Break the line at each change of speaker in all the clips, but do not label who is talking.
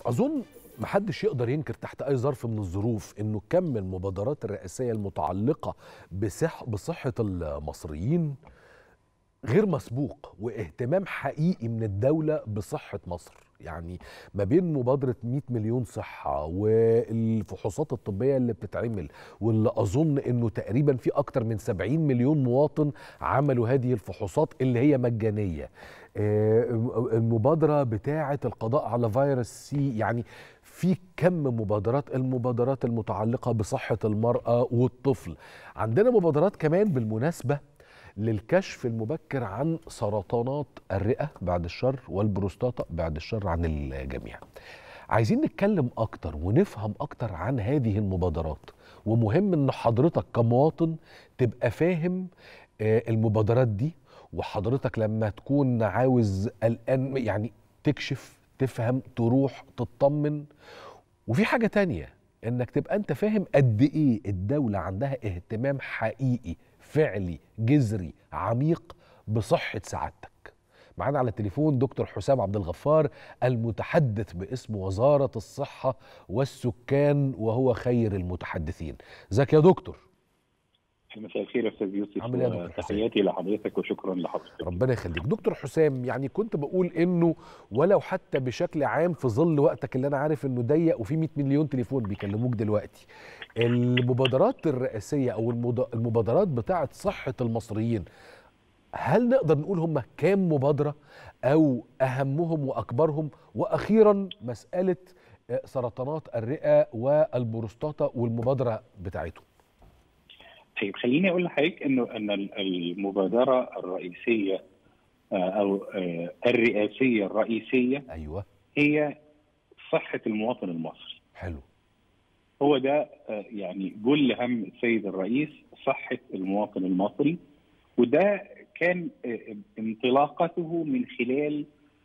اظن محدش يقدر ينكر تحت اي ظرف من الظروف انه كم المبادرات الرئاسيه المتعلقه بصح بصحه المصريين غير مسبوق واهتمام حقيقي من الدوله بصحه مصر يعني ما بين مبادرة 100 مليون صحة والفحوصات الطبية اللي بتتعمل واللي أظن أنه تقريبا في أكتر من 70 مليون مواطن عملوا هذه الفحوصات اللي هي مجانية المبادرة بتاعة القضاء على فيروس سي يعني في كم مبادرات المبادرات المتعلقة بصحة المرأة والطفل عندنا مبادرات كمان بالمناسبة للكشف المبكر عن سرطانات الرئة بعد الشر والبروستاتا بعد الشر عن الجميع عايزين نتكلم أكتر ونفهم أكتر عن هذه المبادرات ومهم أن حضرتك كمواطن تبقى فاهم المبادرات دي وحضرتك لما تكون عاوز قلقان يعني تكشف تفهم تروح تطمن وفي حاجة تانية انك تبقى انت فاهم قد ايه الدولة عندها اهتمام حقيقي فعلي جذري عميق بصحة سعادتك معانا على التليفون دكتور حسام عبد الغفار المتحدث باسم وزارة الصحة والسكان وهو خير المتحدثين ازيك يا دكتور
مساء الخير يا استاذ يوسف
عامل ايه يا دكتور
تحياتي لحضرتك وشكرا لحضرتك
ربنا يخليك دكتور حسام يعني كنت بقول انه ولو حتى بشكل عام في ظل وقتك اللي انا عارف انه ضيق وفي 100 مليون تليفون بيكلموك دلوقتي المبادرات الرئاسيه او المبادرات بتاعه صحه المصريين هل نقدر نقول هم كام مبادره او اهمهم واكبرهم واخيرا مساله سرطانات الرئه والبروستاتا والمبادره بتاعتهم
طيب خليني اقول لحضرتك انه ان المبادره الرئيسيه او الرئاسيه الرئيسيه
ايوه
هي صحه المواطن المصري
حلو
هو ده يعني جل هم السيد الرئيس صحه المواطن المصري وده كان انطلاقته من خلال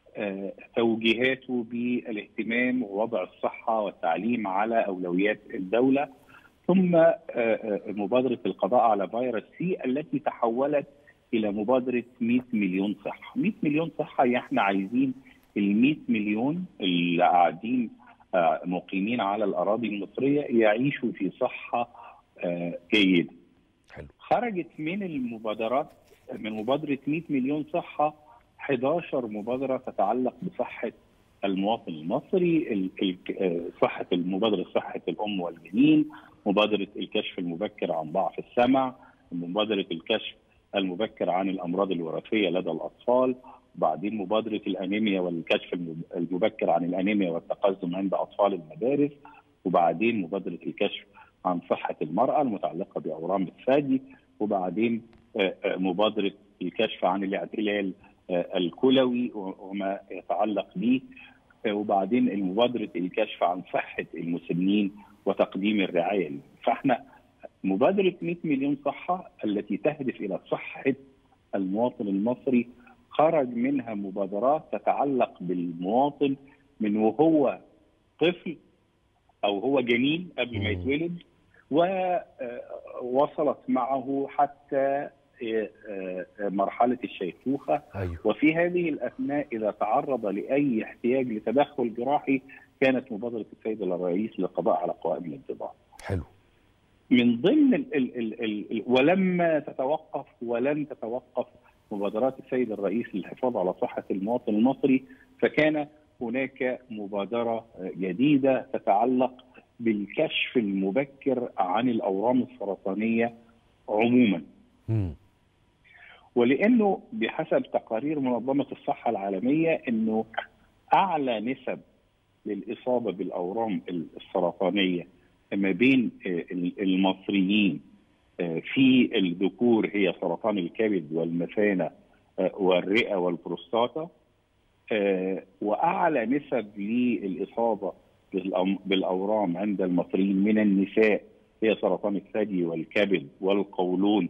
توجيهاته بالاهتمام ووضع الصحه والتعليم على اولويات الدوله ثم مبادرة القضاء على فيروس سي التي تحولت إلى مبادرة 100 مليون صحة 100 مليون صحة يعني احنا عايزين ال 100 مليون اللي قاعدين مقيمين على الأراضي المصرية يعيشوا في صحة جيدة
حلو.
خرجت من المبادرات من مبادرة 100 مليون صحة 11 مبادرة تتعلق بصحة المواطن المصري صحة المبادرة صحة الأم والجنين مبادرة الكشف المبكر عن ضعف السمع مبادرة الكشف المبكر عن الأمراض الوراثية لدى الأطفال وبعدين مبادرة الأنيميا والكشف المبكر عن الأنيميا والتقزم عند أطفال المدارس وبعدين مبادرة الكشف عن صحة المرأة المتعلقة بأورام الثدي وبعدين مبادرة الكشف عن الاعتلال الكلوي وما يتعلق به وبعدين مبادرة الكشف عن صحة المسنين وتقديم الرعاية فاحنا مبادرة 100 مليون صحة التي تهدف إلى صحة المواطن المصري خرج منها مبادرات تتعلق بالمواطن من وهو طفل أو هو جنين قبل ما يتولد ووصلت معه حتى مرحلة الشيخوخة
أيوه.
وفي هذه الأثناء إذا تعرض لأي احتياج لتدخل جراحي كانت مبادرة السيد الرئيس للقضاء على قوائم الانتظار
حلو
من ضمن ال ال ال ال ولما تتوقف ولن تتوقف مبادرات السيد الرئيس للحفاظ على صحة المواطن المصري فكان هناك مبادرة جديدة تتعلق بالكشف المبكر عن الأورام السرطانية عموما
م.
ولانه بحسب تقارير منظمه الصحه العالميه انه اعلى نسب للاصابه بالاورام السرطانيه ما بين المصريين في الذكور هي سرطان الكبد والمثانه والرئه والبروستاتا واعلى نسب للاصابه بالاورام عند المصريين من النساء هي سرطان الثدي والكبد والقولون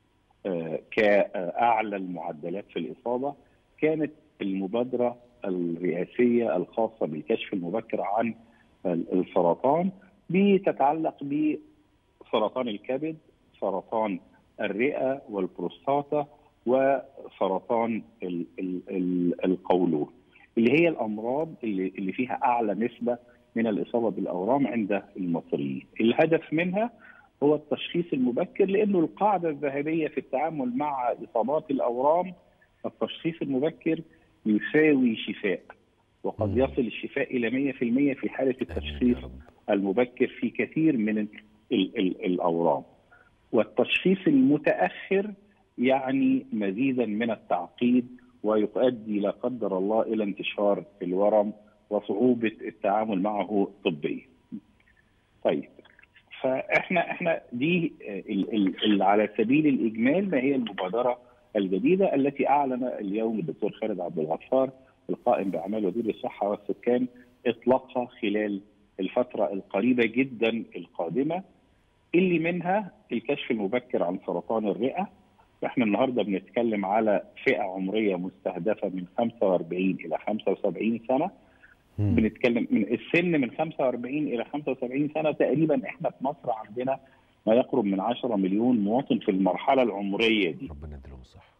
كأعلى المعدلات في الإصابة كانت المبادرة الرئاسية الخاصة بالكشف المبكر عن السرطان بتتعلق بسرطان الكبد سرطان الرئة والبروستاتا وسرطان القولون اللي هي الامراض اللي اللي فيها اعلى نسبه من الاصابه بالاورام عند المصريين. الهدف منها هو التشخيص المبكر لانه القاعده الذهبيه في التعامل مع اصابات الاورام التشخيص المبكر يساوي شفاء وقد
مم.
يصل الشفاء الى 100% في حاله التشخيص
آمين يا رب.
المبكر في كثير من ال ال ال الاورام. والتشخيص المتاخر يعني مزيدا من التعقيد ويؤدي لا قدر الله الى انتشار الورم وصعوبه التعامل معه طبيا. طيب فاحنا احنا دي ال ال ال على سبيل الاجمال ما هي المبادره الجديده التي اعلن اليوم الدكتور خالد عبد الغفار القائم باعمال وزير الصحه والسكان اطلاقها خلال الفتره القريبه جدا القادمه اللي منها الكشف المبكر عن سرطان الرئه احنا النهارده بنتكلم على فئه عمريه مستهدفه من 45 الى 75 سنه
مم.
بنتكلم من السن من 45 الى 75 سنه تقريبا احنا في مصر عندنا ما يقرب من 10 مليون مواطن في المرحله العمريه دي
ربنا يديلهم الصحه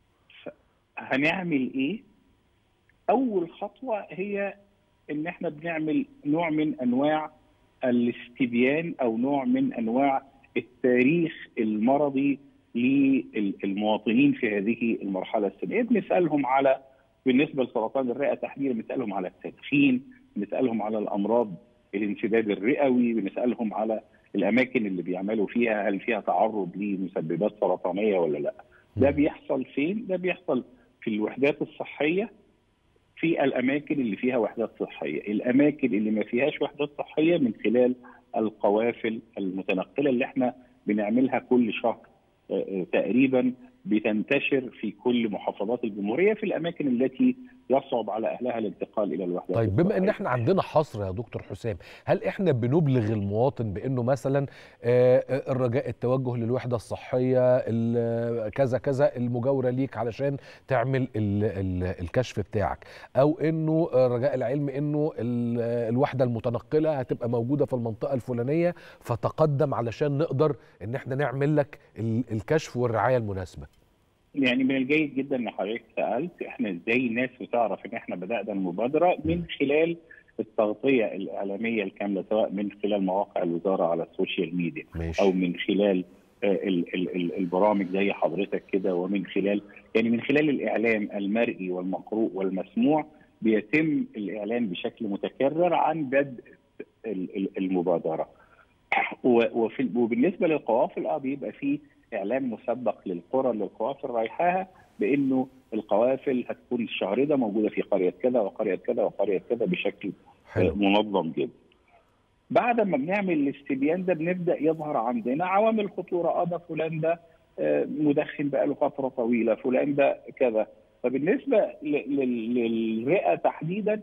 هنعمل ايه؟ اول خطوه هي ان احنا بنعمل نوع من انواع الاستبيان او نوع من انواع التاريخ المرضي للمواطنين في هذه المرحله السنيه بنسالهم على بالنسبه لسرطان الرئه تحديدا بنسالهم على التدخين بنسالهم على الامراض الانسداد الرئوي بنسالهم على الاماكن اللي بيعملوا فيها هل فيها تعرض لمسببات سرطانيه ولا لا ده بيحصل فين ده بيحصل في الوحدات الصحيه في الاماكن اللي فيها وحدات صحيه الاماكن اللي ما فيهاش وحدات صحيه من خلال القوافل المتنقله اللي احنا بنعملها كل شهر آه، آه، تقريبا بتنتشر في كل محافظات الجمهوريه في الاماكن التي يصعب على اهلها الانتقال الى الوحدات
طيب بما ان
الصحية.
احنا عندنا حصر يا دكتور حسام هل احنا بنبلغ المواطن بانه مثلا آه، آه، الرجاء التوجه للوحده الصحيه ال- كذا كذا المجاوره ليك علشان تعمل ال ال الكشف بتاعك او انه آه، رجاء العلم انه ال- الوحده المتنقله هتبقى موجوده في المنطقه الفلانيه فتقدم علشان نقدر ان احنا نعمل لك ال- الكشف والرعايه المناسبه
يعني من الجيد جدا ان حضرتك سالت احنا ازاي الناس بتعرف ان احنا بدانا المبادره من خلال التغطيه الاعلاميه الكامله سواء من خلال مواقع الوزاره على السوشيال ميديا
ماشي
او من خلال آه، ال- ال- ال- البرامج زي حضرتك كده ومن خلال يعني من خلال الاعلام المرئي والمقروء والمسموع بيتم الاعلان بشكل متكرر عن بدء ال- ال- المبادره و- وفي وبالنسبه للقوافل اه بيبقى في اعلان مسبق للقرى اللي القوافل رايحاها بانه القوافل هتكون الشهر ده موجوده في قريه كذا وقريه كذا وقريه كذا بشكل
حلو
منظم جدا. بعد ما بنعمل الاستبيان ده بنبدا يظهر عندنا عوامل خطوره اه ده فلان ده آه، مدخن بقاله فتره طويله، فلان ده كذا، فبالنسبه ل- لل- للرئه تحديدا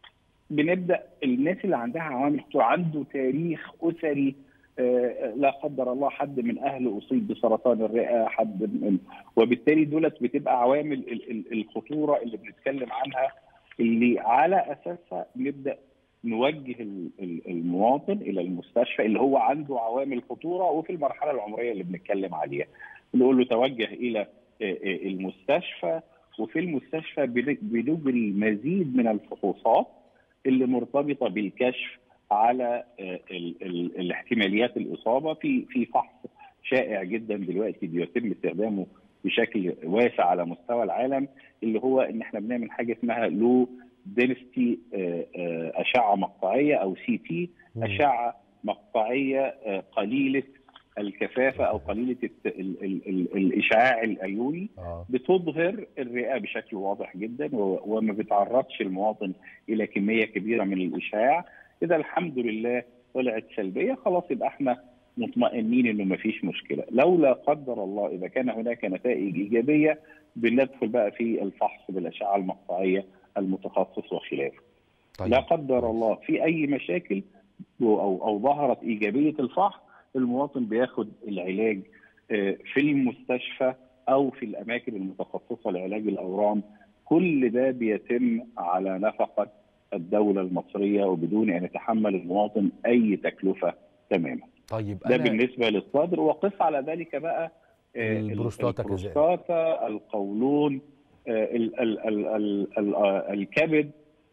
بنبدا الناس اللي عندها عوامل خطوره عنده تاريخ اسري آه، لا قدر الله حد من اهله اصيب بسرطان الرئه حد من وبالتالي دولت بتبقى عوامل ال- ال- الخطوره اللي بنتكلم عنها اللي على اساسها نبدا نوجه ال- ال- المواطن الى المستشفى اللي هو عنده عوامل خطوره وفي المرحله العمريه اللي بنتكلم عليها نقول له توجه الى آه، آه، المستشفى وفي المستشفى بن- بنجري مزيد من الفحوصات اللي مرتبطه بالكشف على آه، ال- ال- الاحتماليات الاصابه في في فحص شائع جدا دلوقتي بيتم استخدامه بشكل واسع على مستوى العالم اللي هو ان احنا بنعمل حاجه اسمها لو دينستي اشعه مقطعيه او سي تي
مم.
اشعه مقطعيه آه، قليله الكثافه او قليله الت- ال- ال- ال- الاشعاع الايوني
اه
بتظهر الرئه بشكل واضح جدا و- وما بتعرضش المواطن الى كميه كبيره من الاشعاع اذا الحمد لله طلعت سلبيه خلاص يبقى احنا مطمئنين انه ما فيش مشكله لو لا قدر الله اذا كان هناك نتائج ايجابيه بندخل بقى في الفحص بالاشعه المقطعيه المتخصص وخلافه
طيب
لا قدر
كويس.
الله في اي مشاكل او او ظهرت ايجابيه الفحص المواطن بياخد العلاج آه، في المستشفى او في الاماكن المتخصصه لعلاج الاورام كل ده بيتم على نفقه الدوله المصريه وبدون ان يتحمل المواطن اي تكلفه تماما
طيب
ده
انا
بالنسبه للصدر وقف على ذلك بقى آه،
البروستاتا كذلك.
البروستاتا القولون آه، ال- ال- ال- ال- ال- آه، الكبد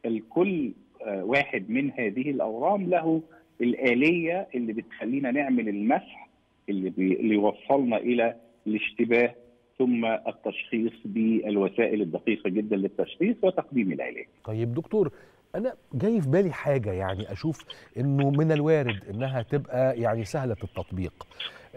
الكل واحد من هذه الاورام له الاليه اللي بتخلينا نعمل المسح اللي, بي اللي يوصلنا الى الاشتباه ثم التشخيص بالوسائل الدقيقه جدا للتشخيص وتقديم العلاج.
طيب دكتور انا جاي في بالي حاجه يعني اشوف انه من الوارد انها تبقى يعني سهله التطبيق.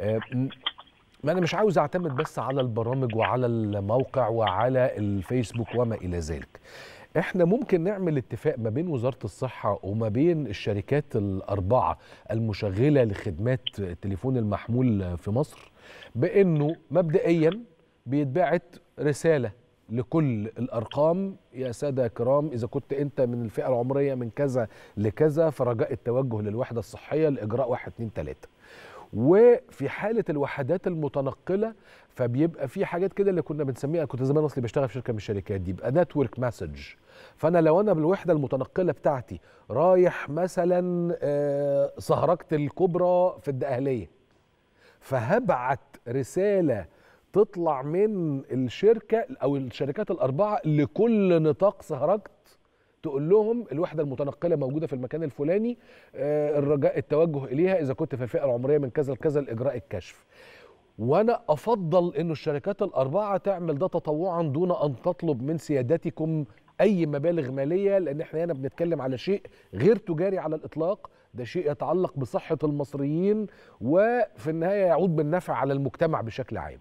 ما انا مش عاوز اعتمد بس على البرامج وعلى الموقع وعلى الفيسبوك وما الى ذلك. احنا ممكن نعمل اتفاق ما بين وزاره الصحه وما بين الشركات الاربعه المشغله لخدمات التليفون المحمول في مصر بانه مبدئيا بيتبعت رساله لكل الارقام يا ساده كرام اذا كنت انت من الفئه العمريه من كذا لكذا فرجاء التوجه للوحده الصحيه لاجراء 1 2 3 وفي حاله الوحدات المتنقله فبيبقى في حاجات كده اللي كنا بنسميها كنت زمان اصلي بشتغل في شركه من الشركات دي يبقى نتورك مسج فانا لو انا بالوحده المتنقله بتاعتي رايح مثلا سهرجه الكبرى في الدقهليه فهبعت رساله تطلع من الشركه او الشركات الاربعه لكل نطاق سهرجت تقول لهم الوحده المتنقله موجوده في المكان الفلاني الرجاء التوجه اليها اذا كنت في الفئه العمريه من كذا لكذا لاجراء الكشف وانا افضل انه الشركات الاربعه تعمل ده تطوعا دون ان تطلب من سيادتكم اي مبالغ ماليه لان احنا هنا بنتكلم على شيء غير تجاري على الاطلاق ده شيء يتعلق بصحه المصريين وفي النهايه يعود بالنفع على المجتمع بشكل عام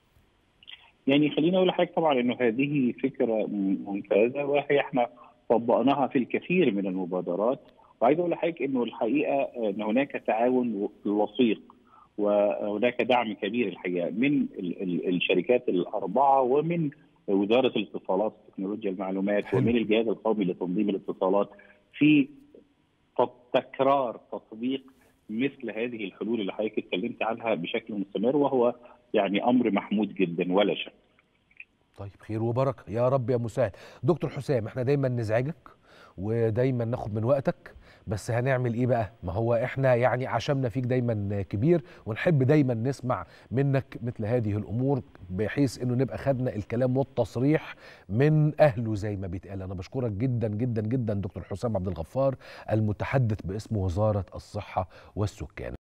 يعني خليني اقول لحضرتك طبعا انه هذه فكره ممتازه وهي احنا طبقناها في الكثير من المبادرات وعايز اقول لحضرتك انه الحقيقه ان هناك تعاون وثيق وهناك دعم كبير الحقيقه من ال ال الشركات الاربعه ومن وزاره الاتصالات وتكنولوجيا المعلومات حلو. ومن الجهاز القومي لتنظيم الاتصالات في تكرار تطبيق مثل هذه الحلول اللي حضرتك اتكلمت عنها بشكل مستمر وهو يعني امر محمود جدا ولا شك.
طيب خير وبركه يا رب يا مساعد. دكتور حسام احنا دايما نزعجك ودايما ناخد من وقتك بس هنعمل ايه بقى ما هو احنا يعني عشمنا فيك دايما كبير ونحب دايما نسمع منك مثل هذه الامور بحيث انه نبقى خدنا الكلام والتصريح من اهله زي ما بيتقال انا بشكرك جدا جدا جدا دكتور حسام عبد الغفار المتحدث باسم وزاره الصحه والسكان